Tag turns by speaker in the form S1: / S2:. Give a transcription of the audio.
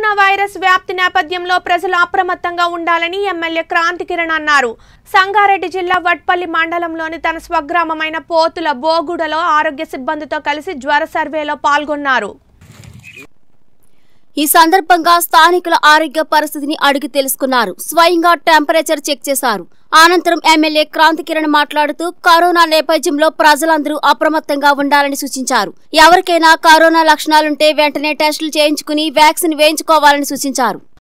S1: corona virus వ్యాప్తి నేపథ్యంలో ప్రజలు అప్రమత్తంగా ఉండాలని ఎమ్మెల్యే క్రాంతి కిరణ్ అన్నారు సంగారెడ్డి జిల్లా వట్పల్లి మండలంలోని తన స్వగ్రామమైన పోతుల బోగుడలో ఆరోగ్య సిబ్బందితో కలిసి జ్వర సర్వేలో పాల్గొన్నారు
S2: ఈ సందర్భంగా స్థానికుల ఆరోగ్య పరిస్థితిని అడిగి తెలుసుకున్నారు స్వయంగా టెంపరేచర్ చెక్ చేశారు అనంతరం ఎమ్మెల్యే క్రాంతి కిరణ్ మాట్లాడుతూ కరోనా నేపథ్యంలో ప్రజలందరూ అప్రమత్తంగా ఉండాలని సూచించారు ఎవరికైనా కరోనా లక్షణాలుంటే వెంటనే టెస్టులు చేయించుకుని వ్యాక్సిన్ వేయించుకోవాలని సూచించారు